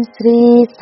శ్రీ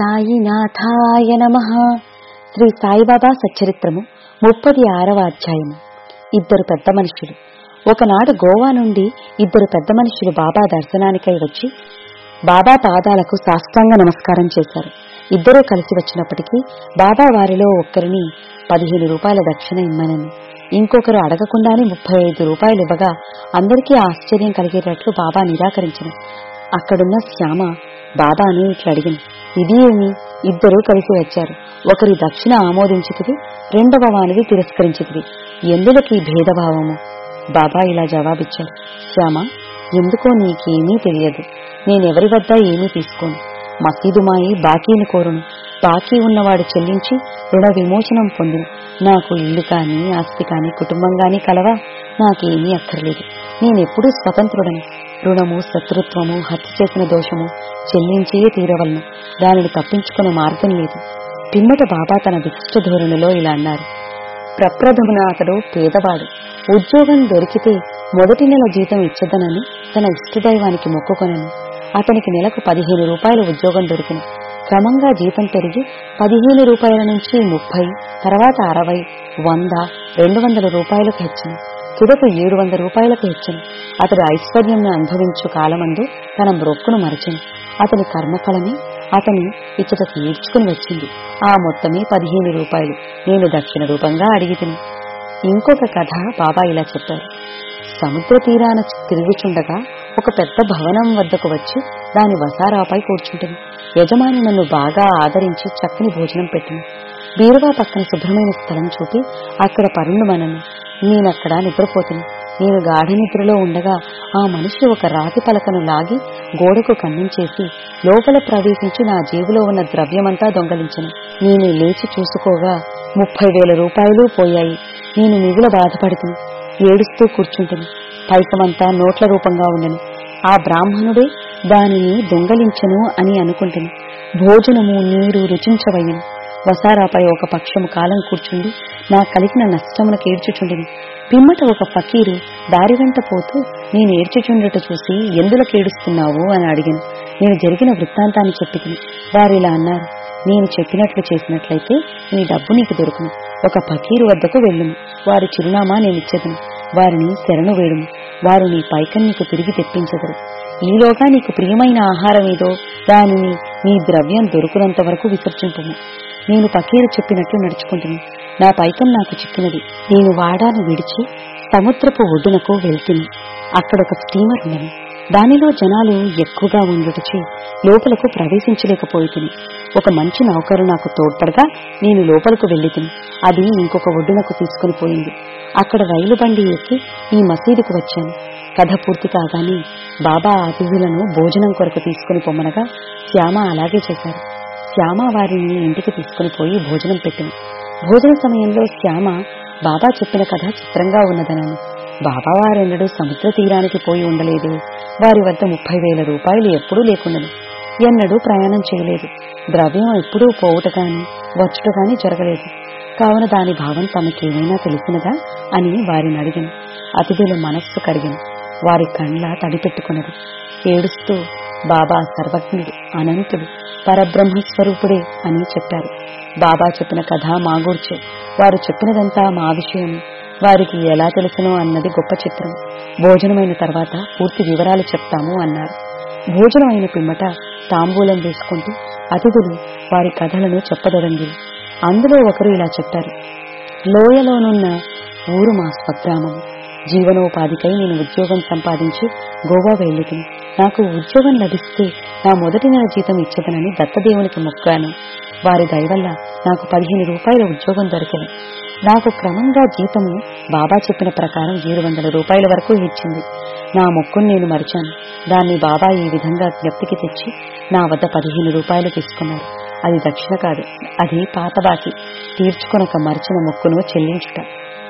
సాయినాథాయ నమ శ్రీ సాయిబాబా సచ్చరిత్రము ముప్పది ఆరవ అధ్యాయము ఇద్దరు పెద్ద మనుషులు ఒకనాడు గోవా నుండి ఇద్దరు పెద్ద మనుషులు బాబా దర్శనానికై వచ్చి బాబా పాదాలకు సాష్టాంగ నమస్కారం చేశారు ఇద్దరూ కలిసి వచ్చినప్పటికీ బాబా వారిలో ఒక్కరిని పదిహేను రూపాయల దక్షిణ ఇమ్మనని ఇంకొకరు అడగకుండానే ముప్పై ఐదు రూపాయలు ఇవ్వగా అందరికీ ఆశ్చర్యం కలిగేటట్లు బాబా నిరాకరించను అక్కడున్న శ్యామ బాబాను ఇట్లా అడిగింది ఇది ఏమి ఇద్దరూ కలిసి వచ్చారు ఒకరి దక్షిణ ఆమోదించితివి రెండవ వానివి తిరస్కరించితివి ఎందులకి ఈ భేదభావము బాబా ఇలా జవాబిచ్చారు శ్యామ ఎందుకో నీకేమీ తెలియదు నేనెవరి వద్ద ఏమీ తీసుకోను మసీదు మాయి బాకీని కోరును బాకీ ఉన్నవాడు చెల్లించి రుణ విమోచనం పొందును నాకు ఇల్లు కాని ఆస్తి కాని కుటుంబం గాని కలవా నాకేమీ అక్కర్లేదు నేనెప్పుడూ స్వతంత్రుడను రుణము శత్రుత్వము హత్య చేసిన దోషము చెల్లించే తీరవలను దానిని తప్పించుకునే మార్గం లేదు పిమ్మట బాబా తన విశిష్ట ధోరణిలో ఇలా అన్నారు ప్రప్రథమున అతడు పేదవాడు ఉద్యోగం దొరికితే మొదటి నెల జీతం ఇచ్చదనని తన ఇష్టదైవానికి మొక్కుకొనను అతనికి నెలకు పదిహేను రూపాయల ఉద్యోగం దొరికింది క్రమంగా జీతం పెరిగి పదిహేను రూపాయల నుంచి ముప్పై తర్వాత అరవై వంద రెండు వందల రూపాయలకు హెచ్చింది తుదకు ఏడు వందల రూపాయలకు హెచ్చింది అతడు ఐశ్వర్యంను అనుభవించు కాలమందు తన మ్రొక్కును మరచను అతని కర్మఫలమే అతని ఇచ్చటకు ఈడ్చుకుని వచ్చింది ఆ మొత్తమే పదిహేను రూపాయలు నేను దక్షిణ రూపంగా అడిగితిని ఇంకొక కథ బాబా ఇలా చెప్పారు సముద్ర తీరాన తిరుగుచుండగా ఒక పెద్ద భవనం వద్దకు వచ్చి దాని వసారాపై కూర్చుంటుంది యజమాని నన్ను బాగా ఆదరించి చక్కని భోజనం పెట్టింది బీరువా పక్కన శుభ్రమైన స్థలం చూపి అక్కడ పరుండుమనను నేనక్కడ నిద్రపోతుని నేను గాఢ నిద్రలో ఉండగా ఆ మనిషి ఒక రాతి పలకను లాగి గోడకు కన్నించేసి లోపల ప్రవేశించి నా జేబులో ఉన్న ద్రవ్యమంతా దొంగలించను నేను లేచి చూసుకోగా ముప్పై వేల రూపాయలు పోయాయి నేను మిగుల బాధపడుతుంది ఏడుస్తూ కూర్చుంటుంది పైకమంతా నోట్ల రూపంగా ఉండను ఆ బ్రాహ్మణుడే దానిని దొంగలించను అని అనుకుంటుని భోజనము నీరు రుచించవయ్యను వసారాపై ఒక పక్షము కాలం కూర్చుండి నా కలిగిన నష్టములకు ఏడ్చుచుండిని పిమ్మట ఒక ఫకీరు దారి వెంట పోతూ నేను ఏడ్చుచుండట చూసి ఎందులకు ఏడుస్తున్నావు అని అడిగాను నేను జరిగిన వృత్తాంతాన్ని చెప్పితిని వారిలా అన్నారు నేను చెప్పినట్లు చేసినట్లయితే నీ డబ్బు నీకు దొరుకును ఒక ఫకీరు వద్దకు వెళ్ళుము వారి చిరునామా నేనిచ్చేదను వారిని శరణు వేడుము వారు నీ పైకం నీకు తిరిగి తెప్పించదరు ఈలోగా నీకు ప్రియమైన ఆహారం ఏదో దానిని నీ ద్రవ్యం దొరుకునంత వరకు విసర్జింపము నేను పకీరు చెప్పినట్లు నడుచుకుంటుని నా పైకం నాకు చిక్కినది నేను వాడాను విడిచి సముద్రపు ఒడ్డునకు వెళ్తుని అక్కడ ఒక స్టీమర్ ఉన్నది దానిలో జనాలు ఎక్కువగా ఉండుటచే లోపలకు ప్రవేశించలేకపోయితిని ఒక మంచి నౌకరు నాకు తోడ్పడగా నేను లోపలకు వెళ్ళితిని అది ఇంకొక ఒడ్డునకు తీసుకుని పోయింది అక్కడ రైలు బండి ఎక్కి ఈ మసీదుకు వచ్చాను కథ పూర్తి కాగానే బాబా అతిథులను భోజనం కొరకు తీసుకుని పొమ్మనగా శ్యామ అలాగే చేశారు శ్యామ వారిని ఇంటికి తీసుకుని పోయి భోజనం పెట్టింది భోజన సమయంలో శ్యామ బాబా చెప్పిన కథ చిత్రంగా ఉన్నదనని బాబా వారెన్నడూ సముద్ర తీరానికి పోయి ఉండలేదు వారి వద్ద ముప్పై వేల రూపాయలు ఎప్పుడూ లేకుండను ఎన్నడూ ప్రయాణం చేయలేదు ద్రవ్యం ఎప్పుడూ పోవుట గాని వచ్చుట గాని జరగలేదు కావున దాని భావం తమకేమైనా తెలిసినదా అని వారిని అడిగాను అతిథుల మనస్సు కడిగాను వారి కండ్ల తడిపెట్టుకున్నది ఏడుస్తూ బాబా సర్వజ్ఞుడు అనంతుడు పరబ్రహ్మస్వరూపుడే అని చెప్పారు బాబా చెప్పిన కథ మా గూర్చే వారు చెప్పినదంతా మా విషయం వారికి ఎలా తెలుసునో అన్నది గొప్ప చిత్రం భోజనమైన తర్వాత పూర్తి వివరాలు చెప్తాము అన్నారు భోజనం అయిన పిమ్మట తాంబూలం వేసుకుంటూ అతిథులు వారి కథలను చెప్పదొడంగి అందులో ఒకరు ఇలా చెప్పారు లోయలోనున్న ఊరు మా స్వగ్రామం జీవనోపాధికై నేను ఉద్యోగం సంపాదించి గోవా వెళ్ళింది నాకు ఉద్యోగం లభిస్తే నా మొదటి నెల జీతం ఇచ్చదనని దత్తదేవునికి మొక్కాను వారి దయవల్ల నాకు పదిహేను రూపాయల ఉద్యోగం దొరికింది నాకు క్రమంగా జీతము బాబా చెప్పిన ప్రకారం ఏడు వందల రూపాయల వరకు ఇచ్చింది నా మొక్కును నేను మరిచాను దాన్ని బాబా ఈ విధంగా జ్ఞప్తికి తెచ్చి నా వద్ద పదిహేను రూపాయలు తీసుకున్నారు అది దక్షిణ కాదు అది పాత బాకి తీర్చుకొనక మరిచిన మొక్కును చెల్లించుట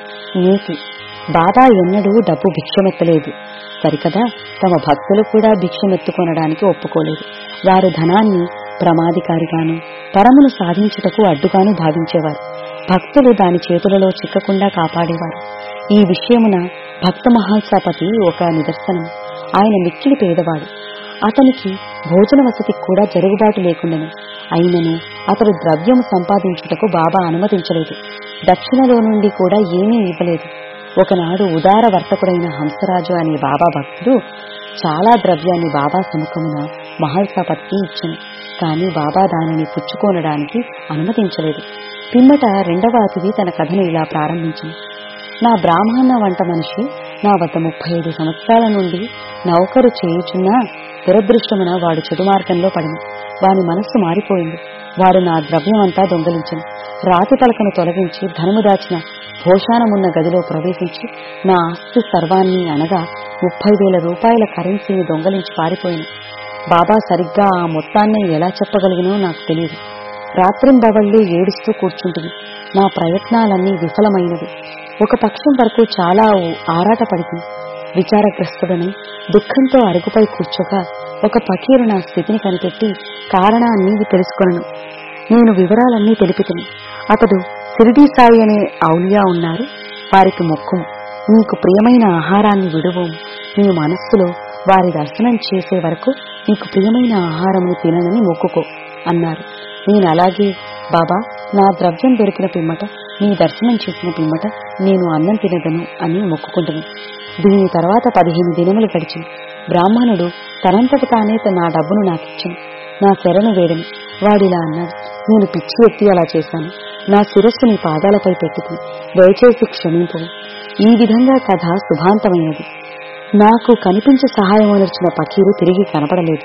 నీతి బాబా ఎన్నడూ డబ్బు భిక్షమెత్తలేదు సరికదా తమ భక్తులు కూడా భిక్షమెత్తుకొనడానికి ఒప్పుకోలేదు వారు ధనాన్ని ప్రమాదికారిగాను పరమును సాధించుటకు అడ్డుగాను భావించేవారు భక్తులు దాని చేతులలో చిక్కకుండా కాపాడేవారు ఈ విషయమున భక్త మహాసపతి ఒక నిదర్శనం ఆయన మిక్కిలి పేదవాడు అతనికి భోజన వసతి కూడా జరుగుబాటు లేకుండెను అయినను అతడు ద్రవ్యము సంపాదించుటకు బాబా అనుమతించలేదు దక్షిణలో నుండి కూడా ఏమీ ఇవ్వలేదు ఒకనాడు ఉదార వర్తకుడైన హంసరాజు అనే బాబా భక్తుడు చాలా ద్రవ్యాన్ని బాబా సముఖమున మహల్సాపతికి ఇచ్చాను కాని బాబా దానిని పుచ్చుకోనడానికి అనుమతించలేదు పిమ్మట రెండవ అతిథి తన కథను ఇలా ప్రారంభించింది నా బ్రాహ్మణ వంట మనిషి నా వద్ద ముప్పై ఐదు సంవత్సరాల నుండి నౌకరు చేయుచున్నా దురదృష్టమున వాడు చెడు మార్గంలో పడింది వాని మనస్సు మారిపోయింది వాడు నా ద్రవ్యమంతా దొంగలించను రాతి పలకను తొలగించి ధనము దాచిన భోషానమున్న గదిలో ప్రవేశించి నా ఆస్తి సర్వాన్ని అనగా ముప్పై వేల రూపాయల కరెన్సీని దొంగలించి పారిపోయింది బాబా సరిగ్గా ఆ మొత్తాన్ని ఎలా చెప్పగలిగినో నాకు తెలియదు రాత్రింబవళ్లు ఏడుస్తూ కూర్చుంటుంది నా ప్రయత్నాలన్నీ విఫలమైనవి ఒక పక్షం వరకు చాలా ఆరాటపడింది విచారగ్రస్తుడని దుఃఖంతో అరుగుపై కూర్చోగా ఒక పకీరు నా స్థితిని కనిపెట్టి కారణాన్ని తెలుసుకొనను నేను వివరాలన్నీ తెలిపితిని అతడు సిరిడి సాయి అనే ఔలియా ఉన్నారు వారికి మొక్కుము నీకు ప్రియమైన ఆహారాన్ని విడువము నీ మనస్సులో వారి దర్శనం చేసే వరకు నీకు ప్రియమైన ఆహారమును తిననని మొక్కుకో అన్నారు నేను అలాగే బాబా నా ద్రవ్యం దొరికిన పిమ్మట నీ దర్శనం చేసిన పిమ్మట నేను అన్నం తినదను అని మొక్కుకుంటును దీని తర్వాత పదిహేను దినములు గడిచింది బ్రాహ్మణుడు తనంతట తానే నా డబ్బును నాకిచ్చాను నా శరణు వేడని వాడిలా అన్నాడు నేను పిచ్చి ఎత్తి అలా చేశాను నా శిరస్సు నీ పాదాలపై పెట్టుకుని దయచేసి క్షమింపు ఈ విధంగా కథ శుభాంతమైనది నాకు కనిపించి సహాయం అనర్చిన పకీరు తిరిగి కనపడలేదు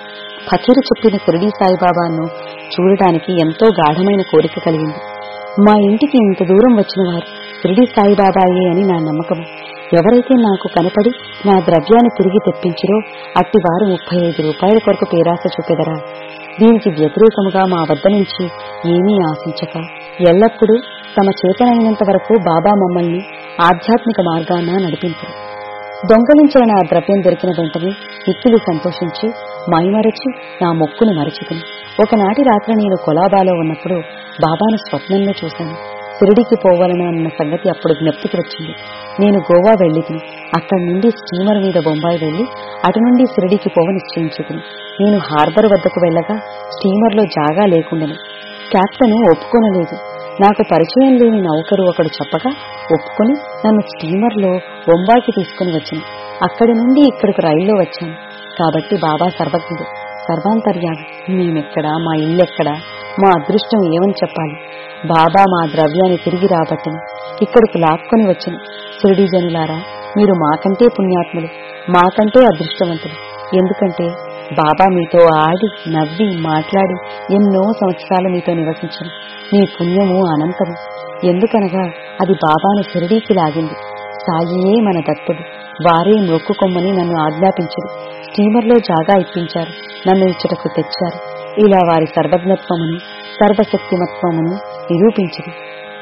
ఫకీరు చెప్పిన షిరిడీ సాయిబాబాను చూడటానికి ఎంతో గాఢమైన కోరిక కలిగింది మా ఇంటికి ఇంత దూరం వచ్చిన వారు షిరిడీ సాయిబాబాయే అని నా నమ్మకం ఎవరైతే నాకు కనపడి నా ద్రవ్యాన్ని తిరిగి తెప్పించిరో అట్టి వారు ముప్పై ఐదు రూపాయల కొరకు పేరాస చూపెదరా దీనికి వ్యతిరేకముగా మా వద్ద నుంచి ఏమీ ఆశించక ఎల్లప్పుడూ తమ చేతనైనంత వరకు బాబా మమ్మల్ని ఆధ్యాత్మిక మార్గాన నడిపించరు దొంగలించిన నా ద్రవ్యం దొరికిన వెంటనే మిక్కిలి సంతోషించి మైమరచి నా మొక్కును మరచుకుని ఒకనాటి రాత్రి నేను కొలాబాలో ఉన్నప్పుడు బాబాను స్వప్నంలో చూశాను షిరిడికి పోవాలని అన్న సంగతి అప్పుడు జ్ఞప్తికి వచ్చింది నేను గోవా వెళ్ళి అక్కడి నుండి స్టీమర్ మీద బొంబాయి వెళ్లి అటు నుండి షిరిడికి పోవ నిశ్చయించుకుని నేను హార్బర్ వద్దకు వెళ్ళగా స్టీమర్లో జాగా లేకుండెను కెప్టెన్ ఒప్పుకోనలేదు నాకు పరిచయం లేని నౌకరు ఒకడు చెప్పగా ఒప్పుకొని నన్ను స్టీమర్లో బొంబాయికి తీసుకుని వచ్చాను అక్కడి నుండి ఇక్కడికి రైల్లో వచ్చాను కాబట్టి బాబా సర్వజ్ఞుడు సర్వాంతర్యామి మేమెక్కడా మా ఇల్లెక్కడా మా అదృష్టం ఏమని చెప్పాలి బాబా మా ద్రవ్యాన్ని తిరిగి రాబట్టను ఇక్కడికి లాక్కొని వచ్చను షిరిడీ జనులారా మీరు మాకంటే పుణ్యాత్ములు మాకంటే అదృష్టవంతులు ఎందుకంటే బాబా మీతో ఆడి నవ్వి మాట్లాడి ఎన్నో సంవత్సరాలు మీతో నివసించను మీ పుణ్యము అనంతము ఎందుకనగా అది బాబాను షిరిడీకి లాగింది సాయియే మన దత్తుడు వారే మొక్కుకొమ్మని నన్ను ఆజ్ఞాపించరు స్టీమర్లో జాగా ఇప్పించారు నన్ను ఇచ్చటకు తెచ్చారు ఇలా వారి సర్వజ్ఞత్వమును సర్వశక్తిమత్వమును నిరూపించింది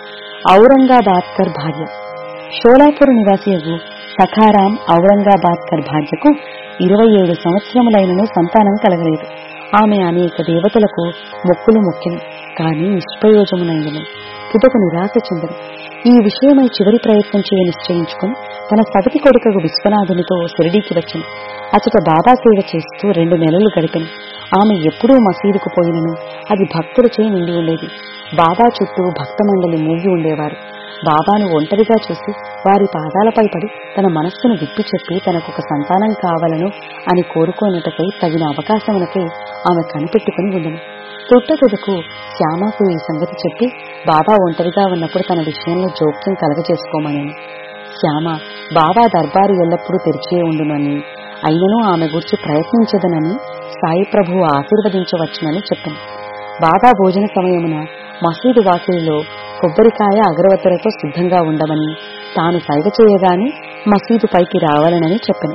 ఔరంగాబాద్కర్ భార్య షోలాపూర్ నివాసియగు సఖారాం ఔరంగాబాద్కర్ భార్యకు ఇరవై ఏడు సంవత్సరములైనను సంతానం కలగలేదు ఆమె అనేక దేవతలకు మొక్కులు మొక్కిను కాని నిష్ప్రయోజమునైనను తుదకు నిరాశ చెందను ఈ విషయమై చివరి ప్రయత్నం చేయ నిశ్చయించుకుని తన సవతి కొడుకకు విశ్వనాథునితో షిరిడీకి వచ్చింది అచట బాబా సేవ చేస్తూ రెండు నెలలు గడిపింది ఆమె ఎప్పుడూ మసీదుకు పోయినను అది భక్తులచే నిండి ఉండేది బాబా చుట్టూ భక్త మండలి మూగి ఉండేవారు బాబాను ఒంటరిగా చూసి వారి పాదాలపై పడి తన మనస్సును విప్పి చెప్పి తనకొక సంతానం కావాలను అని కోరుకోనుటకై తగిన అవకాశమునకై ఆమె కనిపెట్టుకుని ఉండను తొట్టతుదకు శ్యామకు ఈ సంగతి చెప్పి బాబా ఒంటరిగా ఉన్నప్పుడు తన విషయంలో జోక్యం కలగచేసుకోమని శ్యామ బాబా దర్బారు ఎల్లప్పుడూ తెరిచే ఉండునని అయినను ఆమె గురించి ప్రయత్నించదనని సాయి ప్రభు ఆశీర్వదించవచ్చునని చెప్పింది బాబా భోజన సమయమున మసీదు వాకిలిలో కొబ్బరికాయ అగరవత్తలతో సిద్ధంగా ఉండమని తాను సైగ చేయగానే మసీదు పైకి రావాలనని చెప్పాను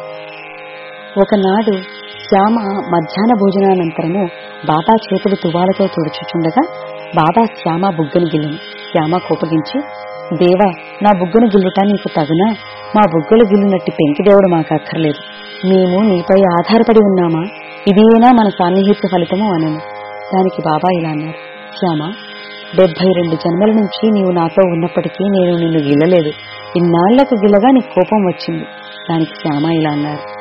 ఒకనాడు శ్యామ మధ్యాహ్న భోజనానంతరము బాబా చేతులు తువాలతో తుడుచుచుండగా బాబా శ్యామ బుగ్గను గిల్లును శ్యామ కోపగించి దేవా నా బుగ్గను గిల్లుట నీకు తగునా మా బుగ్గలు గిల్లునట్టి పెంకిదేవుడు మాకు అక్కర్లేదు మేము నీపై ఆధారపడి ఉన్నామా ఇదేనా మన సాన్నిహిత్య ఫలితము అనను దానికి బాబా ఇలా అన్నారు శ్యామ డెబ్బై రెండు జన్మల నుంచి నీవు నాతో ఉన్నప్పటికీ నేను నిన్ను గిల్లలేదు ఇన్నాళ్లకు గిల్లగా నీ కోపం వచ్చింది దానికి శ్యామ ఇలా అన్నారు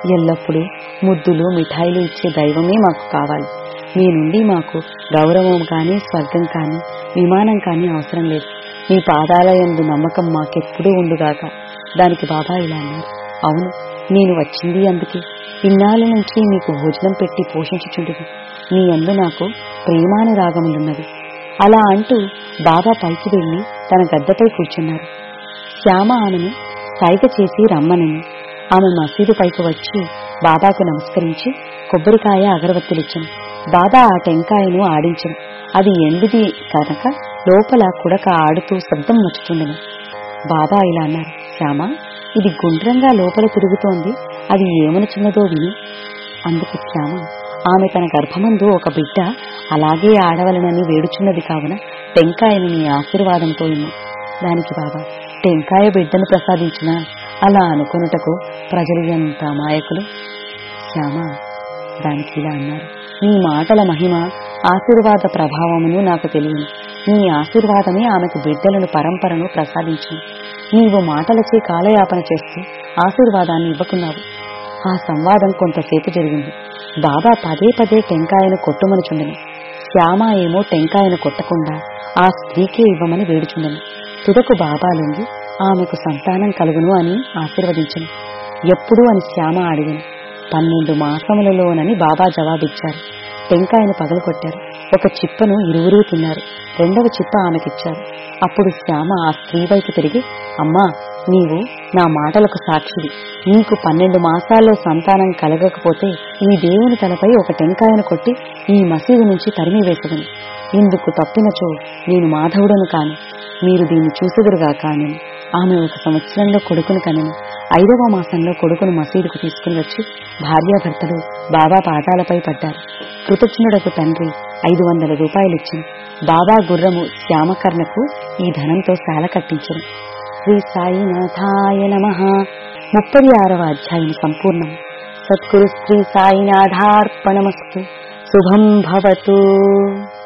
ఎల్లప్పుడూ ముద్దులు మిఠాయిలు ఇచ్చే దైవమే మాకు కావాలి మీ నుండి మాకు గౌరవం కానీ స్వర్గం కానీ విమానం కానీ అవసరం లేదు మీ పాదాల యందు నమ్మకం మాకెప్పుడూ ఉండుగాక దానికి బాబా ఇలా అన్నారు అవును నేను వచ్చింది అందుకే ఇన్నాళ్ళ నుంచి మీకు భోజనం పెట్టి పోషించుచుండేది మీ అందు నాకు ప్రేమానురాగములున్నవి అలా అంటూ బాబా పైకి వెళ్లి తన గద్దపై కూర్చున్నారు శ్యామ ఆమెను సైగ చేసి రమ్మనని ఆమె మసీదు పైకి వచ్చి బాబాకు నమస్కరించి కొబ్బరికాయ అగరవత్తులిచ్చాను బాబా ఆ టెంకాయను ఆడించను అది ఎండిది కనుక లోపల కుడక ఆడుతూ శబ్దం వచ్చుతుండెను బాబా ఇలా అన్నారు శ్యామ ఇది గుండ్రంగా లోపల తిరుగుతోంది అది ఏమనుచున్నదో విని అందుకు శ్యామ ఆమె తన గర్భమందు ఒక బిడ్డ అలాగే ఆడవలనని వేడుచున్నది కావున టెంకాయని నీ ఆశీర్వాదంతో ఇమ్ము దానికి బాబా టెంకాయ బిడ్డను ప్రసాదించిన అలా అనుకొనుటకు ప్రజలు ఎంత అమాయకులు శ్యామ దానికి ఇలా అన్నారు నీ మాటల మహిమ ఆశీర్వాద ప్రభావమును నాకు తెలియను నీ ఆశీర్వాదమే ఆమెకు బిడ్డలను పరంపరను ప్రసాదించును నీవు మాటలచే కాలయాపన చేస్తూ ఆశీర్వాదాన్ని ఇవ్వకున్నావు ఆ సంవాదం కొంతసేపు జరిగింది బాబా పదే పదే టెంకాయను కొట్టుమనుచుండెను శ్యామ ఏమో టెంకాయను కొట్టకుండా ఆ స్త్రీకే ఇవ్వమని వేడుచుండెను తుదకు బాబా లొంగి ఆమెకు సంతానం కలుగును అని ఆశీర్వదించను ఎప్పుడు అని శ్యామ అడిగాను పన్నెండు మాసములలోనని బాబా జవాబిచ్చారు టెంకాయను పగలగొట్టారు ఒక చిప్పను ఇరువురూ తిన్నారు రెండవ చిప్ప ఆమెకిచ్చారు అప్పుడు శ్యామ ఆ స్త్రీ వైపు తిరిగి అమ్మా నీవు నా మాటలకు సాక్షివి నీకు పన్నెండు మాసాల్లో సంతానం కలగకపోతే ఈ దేవుని తలపై ఒక టెంకాయను కొట్టి ఈ మసీదు నుంచి తరిమి వేసదని ఇందుకు తప్పినచో నేను మాధవుడను కాను మీరు దీన్ని చూసుదురుగా కాని ఆమె ఒక సంవత్సరంలో కొడుకును కనెను ఐదవ మాసంలో కొడుకును మసీదుకు తీసుకుని వచ్చి భార్యాభర్తలు బాబా పాదాలపై పడ్డారు కృతజ్ఞుడకు తండ్రి ఐదు వందల రూపాయలు ఇచ్చింది బాబా గుర్రము శ్యామకర్ణకు ఈ ధనంతో శాల కట్టించను శ్రీ సాయినాథాయ నమ ముప్పది ఆరవ అధ్యాయం సంపూర్ణం సద్గురు శ్రీ సాయినాథార్పణమస్తు శుభం భవతు